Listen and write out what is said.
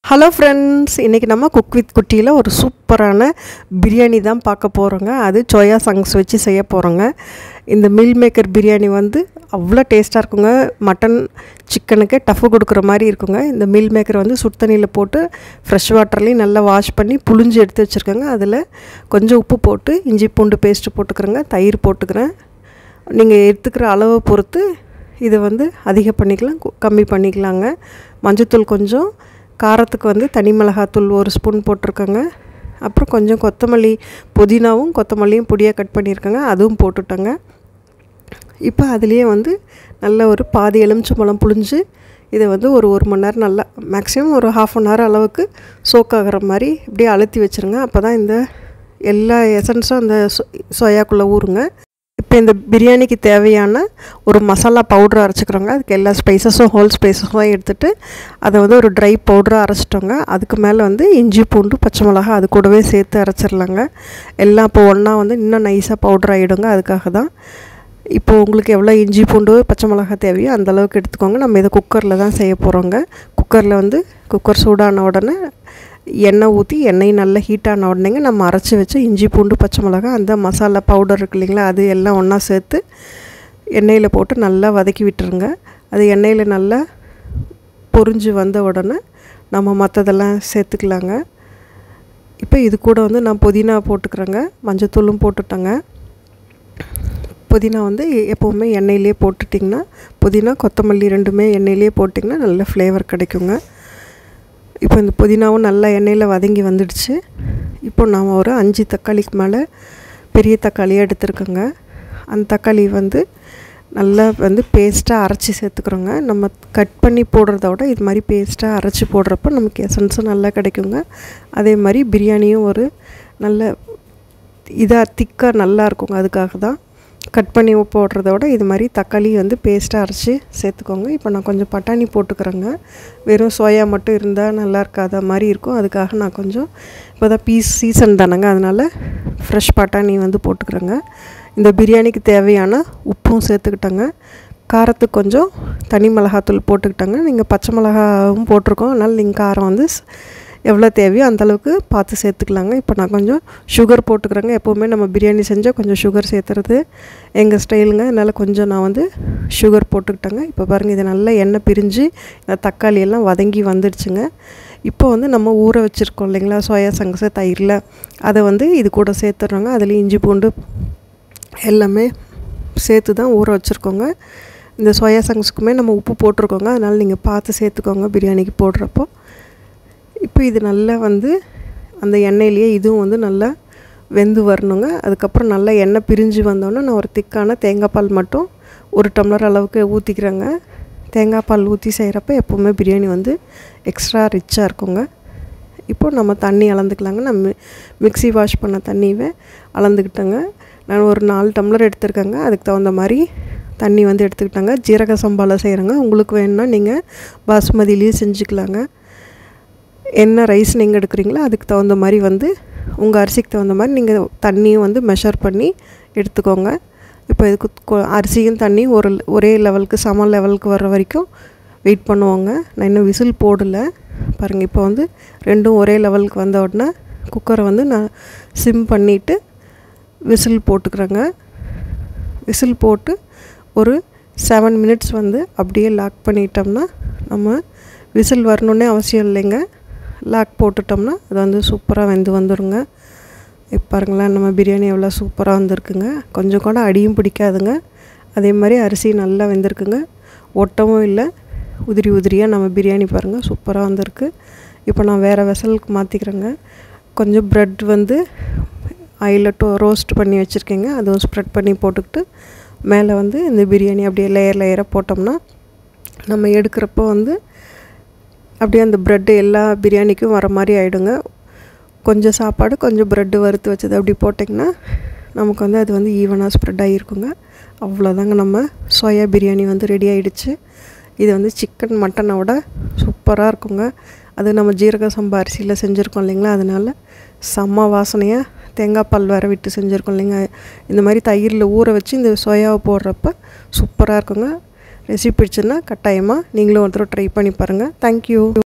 hello friends இன்றைக்கி நம்ம cook with குட்டியில் ஒரு சூப்பரான பிரியாணி தான் பார்க்க போகிறோங்க அது சோயா சங்ஸ் வச்சு செய்ய போகிறோங்க இந்த மில் மேக்கர் பிரியாணி வந்து அவ்வளோ டேஸ்ட்டாக இருக்குங்க மட்டன் சிக்கனுக்கு டஃப்பு கொடுக்குற மாதிரி இருக்குங்க இந்த மில் மேக்கர் வந்து சுடு தண்ணியில் போட்டு ஃப்ரெஷ் வாட்டர்லேயும் நல்லா வாஷ் பண்ணி புழிஞ்சு எடுத்து வச்சுருக்கேங்க அதில் கொஞ்சம் உப்பு போட்டு இஞ்சி பூண்டு பேஸ்ட்டு போட்டுக்கிறேங்க தயிர் போட்டுக்கிறேன் நீங்கள் எடுத்துக்கிற அளவை பொறுத்து இதை வந்து அதிகம் பண்ணிக்கலாம் கு- கம்மி பண்ணிக்கலாங்க மஞ்சத்தூள் கொஞ்சம் காரத்துக்கு வந்து தனி மிளகாத்தூள் ஒரு ஸ்பூன் போட்டிருக்கேங்க அப்புறம் கொஞ்சம் கொத்தமல்லி புதினாவும் கொத்தமல்லியும் பொடியாக கட் பண்ணியிருக்கேங்க அதுவும் போட்டுட்டேங்க இப்போ அதுலேயே வந்து நல்ல ஒரு பாதி எலுமிச்சம்பழம் புழிஞ்சு இதை வந்து ஒரு ஒரு மணி நேரம் நல்லா மேக்ஸிமம் ஒரு ஹாஃப் அன் ஹவர் அளவுக்கு சோக் ஆகிற மாதிரி இப்படியே அழுத்தி வச்சுருங்க அப்போ தான் இந்த எல்லா எசன்ஸும் அந்த சோ- சோயாக்குள்ளே ஊறுங்க இப்போ இந்த பிரியாணிக்கு தேவையான ஒரு மசாலா பவுடர் அரைச்சிக்கிறோங்க அதுக்கு எல்லா ஸ்பைசஸும் ஹோல் ஸ்பைசஸும் எடுத்துட்டு அதை வந்து ஒரு ட்ரை பவுடராக அரைச்சிட்டோங்க அதுக்கு மேலே வந்து இஞ்சி பூண்டு பச்சை மிளகா அது கூடவே சேர்த்து அரைச்சிடலாங்க எல்லாம் இப்போ ஒன்றா வந்து இன்னும் நைஸாக பவுடர் ஆகிடுங்க அதுக்காக தான் இப்போ உங்களுக்கு எவ்வளோ இஞ்சி பூண்டு பச்சை மிளகா தேவையோ அந்த அளவுக்கு எடுத்துக்கோங்க நம்ம இதை குக்கரில் தான் செய்ய போகிறோங்க குக்கரில் வந்து குக்கர் சூடான உடனே எண்ணெய் ஊற்றி எண்ணெய் நல்லா ஹீட் ஆன உடனேங்க நம்ம அரைச்சி வச்ச இஞ்சி பூண்டு பச்சை மிளகா அந்த மசாலா பவுடர் இருக்கு இல்லைங்களா அது எல்லாம் ஒன்றா சேர்த்து எண்ணெயில் போட்டு நல்லா வதக்கி விட்டுருங்க அது எண்ணெயில் நல்லா பொரிஞ்சு வந்த உடனே நம்ம மற்றதெல்லாம் சேர்த்துக்கலாங்க இப்போ இது கூட வந்து நான் புதினா போட்டுக்கிறேங்க மஞ்சத்தூளும் போட்டுட்டேங்க புதினா வந்து எ- எப்போவுமே எண்ணெயிலே போட்டுட்டிங்கன்னா புதினா கொத்தமல்லி ரெண்டுமே எண்ணெயிலே போட்டிங்கன்னா நல்ல ஃப்ளேவர் கிடைக்குங்க இப்போ இந்த புதினாவும் நல்லா எண்ணெயில் வதங்கி வந்துடுச்சு இப்போ நாம் ஒரு அஞ்சு தக்காளிக்கு மேலே பெரிய தக்காளியாக எடுத்துருக்கோங்க அந்த தக்காளி வந்து நல்லா வந்து பேஸ்ட்டாக அரைச்சி சேர்த்துக்கிறோங்க நம்ம கட் பண்ணி போடுறத விட இது மாதிரி பேஸ்ட்டாக அரைச்சி போடுறப்ப நமக்கு எசன்ஸும் நல்லா கிடைக்குங்க அதே மாதிரி பிரியாணியும் ஒரு நல்ல இதாக திக்காக நல்லா இருக்குங்க அதுக்காக தான் கட் பண்ணி போடுறத விட இது மாதிரி தக்காளி வந்து பேஸ்ட்டாக அரைச்சி சேர்த்துக்கோங்க இப்போ நான் கொஞ்சம் பட்டாணி போட்டுக்கிறேங்க வெறும் சோயா மட்டும் இருந்தால் நல்லா இருக்காத மாதிரி இருக்கும் அதுக்காக நான் கொஞ்சம் இப்போ தான் பீஸ் சீசன் தானேங்க அதனால் ஃப்ரெஷ் பட்டாணி வந்து போட்டுக்கிறேங்க இந்த பிரியாணிக்கு தேவையான உப்பும் சேர்த்துக்கிட்டேங்க காரத்துக்கு கொஞ்சம் தனி மிளகாத்தூள் போட்டுக்கிட்டேங்க நீங்கள் பச்சை மிளகாவும் போட்டிருக்கோம் அதனால் நீங்கள் காரம் வந்து ஸ்- எவ்வளோ தேவையோ அந்த அளவுக்கு பார்த்து சேர்த்துக்கலாங்க இப்போ நான் கொஞ்சம் சுகர் போட்டுக்கிறேங்க எப்போவுமே நம்ம பிரியாணி செஞ்சால் கொஞ்சம் சுகர் சேர்த்துறது எங்கள் ஸ்டைலுங்க அதனால் கொஞ்சம் நான் வந்து சுகர் போட்டுக்கிட்டேங்க இப்போ பாருங்கள் இது நல்லா எண்ணெய் பிரிஞ்சு இந்த தக்காளி எல்லாம் வதங்கி வந்துடுச்சுங்க இப்போ வந்து நம்ம ஊற வச்சுருக்கோம் இல்லைங்களா சோயா சங்கச தயிரில் அதை வந்து இது கூட சேர்த்துட்றோங்க அதில் இஞ்சி பூண்டு எல்லாமே சேர்த்து தான் ஊற வச்சுருக்கோங்க இந்த சோயா சங்ஸுக்குமே நம்ம உப்பு போட்டிருக்கோங்க அதனால் நீங்கள் பார்த்து சேர்த்துக்கோங்க பிரியாணிக்கு போடுறப்போ இப்போ இது நல்லா வந்து அந்த எண்ணெயிலேயே இதுவும் வந்து நல்லா வெந்து வரணுங்க அதுக்கப்புறம் நல்லா எண்ணெய் பிரிஞ்சு வந்தோன்னே நான் ஒரு திக்கான தேங்காய் பால் மட்டும் ஒரு டம்ளர் அளவுக்கு ஊற்றிக்கிறேங்க தேங்காய் பால் ஊற்றி செய்கிறப்ப எப்போவுமே பிரியாணி வந்து எக்ஸ்ட்ரா ரிச்சாக இருக்குங்க இப்போ நம்ம தண்ணி அளந்துக்கலாங்க நான் மி- மிக்ஸி வாஷ் பண்ண தண்ணியவே அளந்துக்கிட்டேங்க நான் ஒரு நாலு டம்ளர் எடுத்திருக்கேங்க அதுக்கு தகுந்த மாதிரி தண்ணி வந்து எடுத்துக்கிட்டேங்க ஜீரக சம்பாவில் செய்கிறேங்க உங்களுக்கு வேணும்னா நீங்கள் பாஸ்மதியிலையும் செஞ்சுக்கலாங்க என்ன ரைஸ் நீங்கள் எடுக்கிறீங்களோ அதுக்கு தகுந்த மாதிரி வந்து உங்கள் அரிசிக்கு தகுந்த மாதிரி நீங்கள் தண்ணியும் வந்து மெஷர் பண்ணி எடுத்துக்கோங்க இப்போ இதுக்கு கொ- அரிசியும் தண்ணி ஒரு ஒரே லெவலுக்கு சம லெவலுக்கு வர்ற வரைக்கும் வெயிட் பண்ணுவோங்க நான் இன்னும் விசில் போடல பாருங்கள் இப்போ வந்து ரெண்டும் ஒரே லெவலுக்கு வந்த உடனே குக்கரை வந்து நான் சிம் பண்ணிவிட்டு விசில் போட்டுக்கிறேங்க விசில் போட்டு ஒரு செவன் மினிட்ஸ் வந்து அப்படியே லாக் பண்ணிட்டோம்னா நம்ம விசில் வரணுன்னே அவசியம் இல்லைங்க லாக் போட்டுட்டோம்னா அது வந்து சூப்பராக வெந்து வந்துடுங்க இப்போ பாருங்களேன் நம்ம பிரியாணி எவ்வளோ சூப்பராக வந்திருக்குங்க கொஞ்சம் கூட அடியும் பிடிக்காதுங்க அதே மாதிரி அரிசி நல்லா வெந்திருக்குங்க ஒட்டவும் இல்லை உதிரி உதிரியாக நம்ம பிரியாணி பாருங்கள் சூப்பராக வந்திருக்கு இப்போ நான் வேறு வெசலுக்கு மாற்றிக்கிறேங்க கொஞ்சம் ப்ரெட் வந்து ஆயிலில் டோ ரோஸ்ட் பண்ணி வச்சுருக்கேங்க அதுவும் ஸ்ப்ரெட் பண்ணி போட்டுக்கிட்டு மேலே வந்து இந்த பிரியாணி அப்படியே லேயர் லேயராக போட்டோம்னா நம்ம எடுக்கிறப்போ வந்து அப்படியே அந்த ப்ரெட்டு எல்லா பிரியாணிக்கும் வர மாதிரி ஆகிடுங்க கொஞ்சம் சாப்பாடு கொஞ்சம் ப்ரெட்டு வறுத்து வச்சது அப்படி போட்டிங்கன்னா நமக்கு வந்து அது வந்து ஈவனாக ஸ்ப்ரெட் ஆகிருக்குங்க அவ்வளோதாங்க நம்ம சோயா பிரியாணி வந்து ரெடி ஆயிடுச்சு இது வந்து சிக்கன் மட்டனை விட சூப்பராக இருக்குங்க அது நம்ம ஜீரக சம்பா அரிசியில் செஞ்சுருக்கோம் இல்லைங்களா அதனால செம்ம வாசனையாக தேங்காய் பால் வர விட்டு செஞ்சுருக்கோம் இல்லைங்க இந்த மாதிரி தயிரில் ஊற வச்சு இந்த சோயாவை போடுறப்ப சூப்பராக இருக்குங்க ரெசிபி பிடிச்சுன்னா கட்டாயமாக நீங்களும் ஒரு தடவை ட்ரை பண்ணி பாருங்கள் தேங்க்யூ